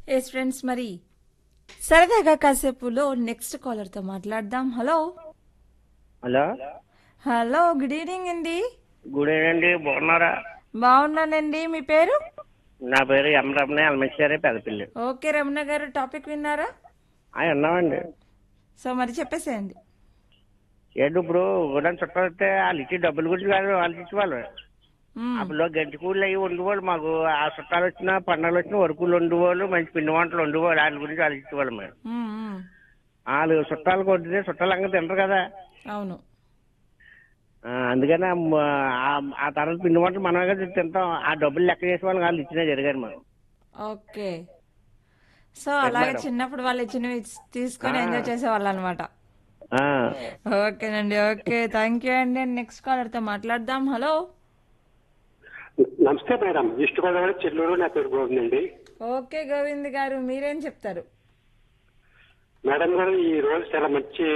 Yes friends మరి సరదాగా కాసేపులో next కాలర్తో మాట్లాడదాం hello hello hello good evening అండి గుడ్ ఈవినింగ్ అండి బాగున్నారా బాగున్నానండి మీ పేరు నా పేరు M Ramana Elmeshwari Peddapalli okay Ramana garu topic విన్నారా అవి ఉన్నామండి సో మరి చెప్పేసేయండి ఏంటి ఇప్పుడు కూడా చుట్టాలు వస్తే వాళ్ళు ఇచ్చి డబ్బుల గురించి కాదు వాళ్ళు ఇచ్చేవాళ్ళు మ్మ్. అప్పుడు గంటి కూళ్ళు అవి వండుకోవాలి మాకు ఆ చుట్టాలు వచ్చినా పండుగలు వచ్చినా వరకులు వండుకోవాలి మంచి పిండి వంటలు వండుకోవాలి వాళ్ళ గురించి వాళ్ళు ఇచ్చేవాళ్ళు మేము మ్మ్, మ్మ్. వాళ్ళు చుట్టాలు కొట్టితే చుట్టాలు అంగా తినరు కదా అవును ఆ, అందుకని ఆ మ- ఆ- ఆ తర్వాత పిండి వంటలు మనమే తింటాం ఆ డబ్బులు లెక్క చేసే వాళ్ళు వాళ్ళు ఇచ్చినా జరిగారు మనం ఓకే సో అలాగే మేడం. చిన్నప్పుడు వాళ్ళు ఇచ్చినవి తీసుకొని ఎంజాయ్ చేసేవాళ్ళు అనమాట ఆ, ఓకేనండి ఓకే థ్యాంక్ యూ అండి నెక్స్ట్ కాలర్తో మాట్లాడదాం హలో నమస్తే మేడం ఈస్ట్ గోదావరి చెల్లూరు నా పేరు గోవింద్ అండి ఓకే గోవింద్ గారు మీరేం చెప్తారు మేడం గారు ఈ రోజు చాలా మంచి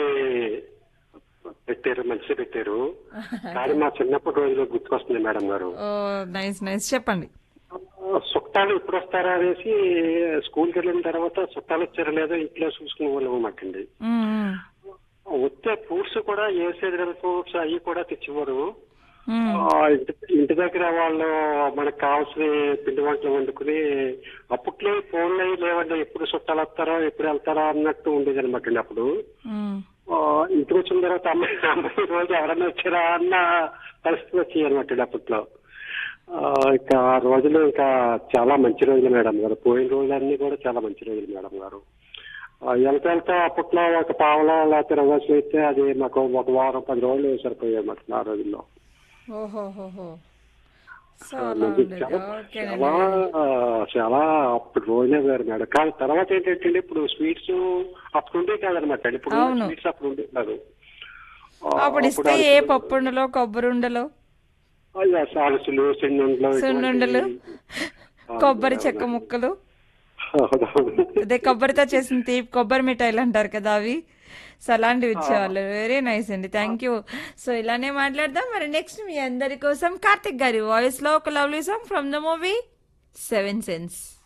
పెట్టారు మంచి పెట్టారు కానీ మా చిన్నప్పటి రోజులు గుర్తుకొస్తుంది మేడం గారు ఓ నైస్ నైస్ చెప్పండి చుట్టాలు ఎప్పుడు వస్తారా అనేసి స్కూల్కి వెళ్ళిన తర్వాత చుట్టాలు వచ్చారో లేదో ఇంట్లో చూసుకునే వాళ్ళు అన్నమాటండి మ్మ్, మ్మ్. వస్తే ఫ్రూట్స్ కూడా ఏ సీజనల్ ఫ్రూట్స్ అవి కూడా తెచ్చేవారు మ్మ్. ఆ, ఇంటి ఇంటి దగ్గర వాళ్ళు మనకు కావాల్సిన పిండి వంటలు వండుకుని అప్పట్లో ఫోన్లు అవి లేవండి ఎప్పుడు చుట్టాలు వస్తారో ఎప్పుడు వెళ్తారో అన్నట్టు ఉండేది అనమాట అప్పుడు మ్మ్. ఆ, ఇంటికి వచ్చిన తర్వాత అమ్మాయి అమ్మాయి రోజు ఎవరన్నా వచ్చారా అన్న పరిస్థితి వచ్చాయి అనమాట అప్పట్లో ఆ, ఇంకా ఆ రోజులు ఇంకా చాలా మంచి రోజులు మేడం గారు పోయిన రోజులన్నీ కూడా చాలా మంచి రోజులు మేడం గారు ఆ, వెళ్తా వెళ్తా అప్పట్లో ఒక పావలా లేకపోతే రవ్వాసులు అయితే అది మాకు ఒక వారం పది రోజులు సరిపోయాయి అన్నమాట ఆ రోజుల్లో ఓహోహోహో సో ఆ, అలా మంచి ఉండేది చాలా ఓకేనండి చాలా ఆ, చాలా అప్పుడు రోజే వేరు మేడం కానీ తర్వాత ఏంటంటే ఇప్పుడు స్వీట్స్ అప్పుడు ఉండే కాదనమాట ఇప్పుడు అవును. స్వీట్స్ అప్పుడు ఉండే కాదు ఆ, అప్పుడు ఇస్తే ఏ అప్పుడు పప్పుండలో కొబ్బరి ఉండలో అయ్యా సాలసులు సున్నుండలు సున్నుండలు ఇటువంటివి. కొబ్బరి చెక్క ముక్కలు అవునవును. అదే కొబ్బరితో చేసిన తీపి కొబ్బరి మిఠాయిలు అంటారు కదా అవి సో అలాంటివి ఇచ్చేవాళ్ళు వెరీ నైస్ అండి థ్యాంక్ యూ సో ఇలానే మాట్లాడదాం మరి నెక్స్ట్ మీ అందరి కోసం కార్తిక్ గారి వాయిస్ లో ఒక lovely song from the movie seven sense